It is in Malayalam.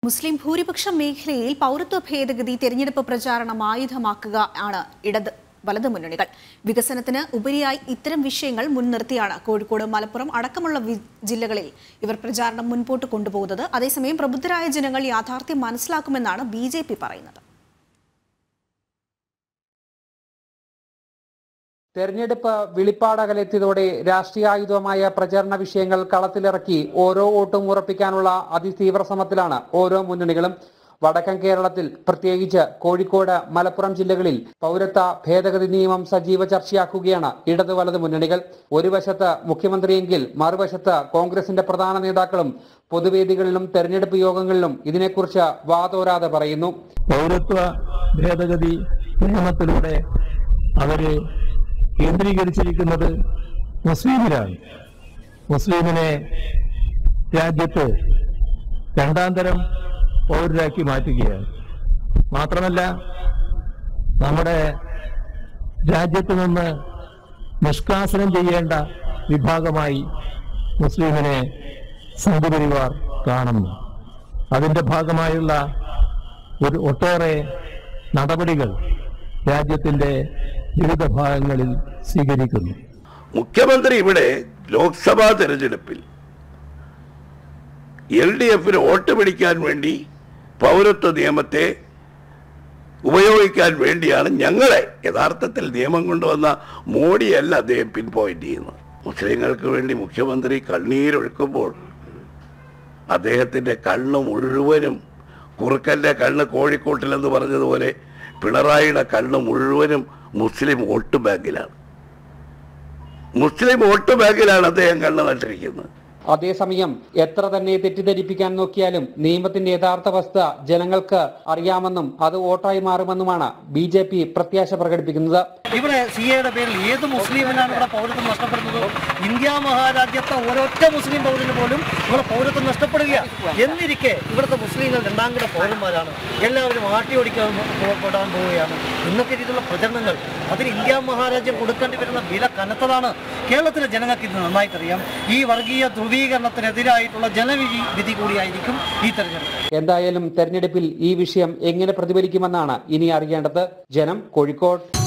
മുസ്ലിം ഭൂരിപക്ഷ മേഖലയിൽ പൗരത്വ ഭേദഗതി തെരഞ്ഞെടുപ്പ് പ്രചാരണം ആയുധമാക്കുക ആണ് ഇടത് വലത് മുന്നണികൾ വികസനത്തിന് ഉപരിയായി ഇത്തരം വിഷയങ്ങൾ മുൻനിർത്തിയാണ് കോഴിക്കോട് മലപ്പുറം അടക്കമുള്ള വി- ജില്ലകളിൽ ഇവർ പ്രചാരണം മുൻപോട്ട് കൊണ്ടുപോകുന്നത് അതേസമയം പ്രബുദ്ധരായ ജനങ്ങൾ യാഥാർത്ഥ്യം മനസ്സിലാക്കുമെന്നാണ് ബി പറയുന്നത് തെരഞ്ഞെടുപ്പ് വിളിപ്പാടകലെത്തിയതോടെ രാഷ്ട്രീയായുധമായ പ്രചരണ വിഷയങ്ങൾ കളത്തിലിറക്കി ഓരോ വോട്ടും ഉറപ്പിക്കാനുള്ള അതിതീവ്ര ശ്രമത്തിലാണ് ഓരോ മുന്നണികളും വടക്കൻ കേരളത്തിൽ പ്രത്യേകിച്ച് കോഴിക്കോട് മലപ്പുറം ജില്ലകളിൽ പൗരത്വ ഭേദഗതി നിയമം സജീവ ചർച്ചയാക്കുകയാണ് ഇടത് വലത് മുന്നണികൾ ഒരു വശത്ത് മുഖ്യമന്ത്രിയെങ്കിൽ മറുവശത്ത് കോൺഗ്രസിന്റെ പ്രധാന നേതാക്കളും പൊതുവേദികളിലും തെരഞ്ഞെടുപ്പ് യോഗങ്ങളിലും ഇതിനെക്കുറിച്ച് വാതോരാതെ പറയുന്നു പൗരത്വ ഭേദഗതി നിയമത്തിലൂടെ അവര് കേന്ദ്രീകരിച്ചിരിക്കുന്നത് മുസ്ലിമിലാണ് മുസ്ലിമിനെ രാജ്യത്ത് രണ്ടാം തരം പൗരരാക്കി മാറ്റുകയാണ് മാത്രമല്ല നമ്മുടെ രാജ്യത്ത് നിന്ന് നിഷ്കാസനം ചെയ്യേണ്ട വിഭാഗമായി മുസ്ലിമിനെ സംഘപരിവാർ കാണുന്നു അതിന്റെ ഭാഗമായുള്ള ഒരു ഒട്ടേറെ നടപടികൾ രാജ്യത്തിന്റെ വിവിധ ഭാഗങ്ങളിൽ സ്വീകരിക്കുന്നു മുഖ്യമന്ത്രി ഇവിടെ ലോക്സഭാ തെരഞ്ഞെടുപ്പിൽ എൽ ഡി എഫിന് വോട്ട് പിടിക്കാൻ വേണ്ടി പൗരത്വ നിയമത്തെ ഉപയോഗിക്കാൻ വേണ്ടിയാണ് ഞങ്ങളെ യഥാർത്ഥത്തിൽ നിയമം കൊണ്ടുവന്ന മോഡിയല്ല അദ്ദേഹം പിൻ പോയിന്റ് ചെയ്യുന്നത് മുസ്ലിങ്ങൾക്ക് വേണ്ടി മുഖ്യമന്ത്രി കണ്ണീരൊഴുക്കുമ്പോൾ അദ്ദേഹത്തിൻ്റെ കണ്ണ് മുഴുവനും കുറുക്കൻ്റെ കണ്ണ് കോഴിക്കോട്ടിലെന്ന് പറഞ്ഞതുപോലെ പിണറായിയുടെ കണ്ണ് മുഴുവനും മുസ്ലിം വോട്ട് ബാങ്കിലാണ് മുസ്ലിം വോട്ട് ബാങ്കിലാണ് അദ്ദേഹം കണ്ണ് നട്ടിരിക്കുന്നത് അതേസമയം എത്ര തന്നെ തെറ്റിദ്ധരിപ്പിക്കാൻ നോക്കിയാലും നിയമത്തിന്റെ യഥാർത്ഥ അവസ്ഥ ജനങ്ങൾക്ക് അറിയാമെന്നും അത് വോട്ടായി മാറുമെന്നുമാണ് ബി ജെ പി പ്രത്യാശ പ്രകടിപ്പിക്കുന്നത് ഇവിടെ സി എയുടെ പേരിൽ ഏത് മുസ്ലിമിനാണ് ഇവിടെ പൗരത്വം നഷ്ടപ്പെടുന്നത് ഇന്ത്യ മഹാരാജ്യത്തെ ഒരൊറ്റ മുസ്ലിം പൗരന് പോലും ഇവിടെ പൗരത്വം നഷ്ടപ്പെടുകയാണ് എന്നിരിക്കെ ഇവിടുത്തെ മുസ്ലിങ്ങൾ രണ്ടാം കിട പൗരന്മാരാണ് എല്ലാവരും ആട്ടി ഓടിക്കാൻ പെടാൻ പോവുകയാണ് ഇന്നത്തെ രീതിയിലുള്ള പ്രചരണങ്ങൾ അതിന് ഇന്ത്യ മഹാരാജ്യം കൊടുക്കേണ്ടി വരുന്ന വില കനത്തതാണ് കേരളത്തിലെ ജനങ്ങൾക്ക് ഇത് നന്നായിട്ടറിയാം ഈ വർഗീയ ധ്രുവീകരണത്തിനെതിരായിട്ടുള്ള ജനവിധി വിധി കൂടിയായിരിക്കും ഈ തെരഞ്ഞെടുപ്പ് എന്തായാലും തെരഞ്ഞെടുപ്പിൽ ഈ വിഷയം എങ്ങനെ പ്രതിഫലിക്കുമെന്നാണ് ഇനി അറിയേണ്ടത് ജനം കോഴിക്കോട്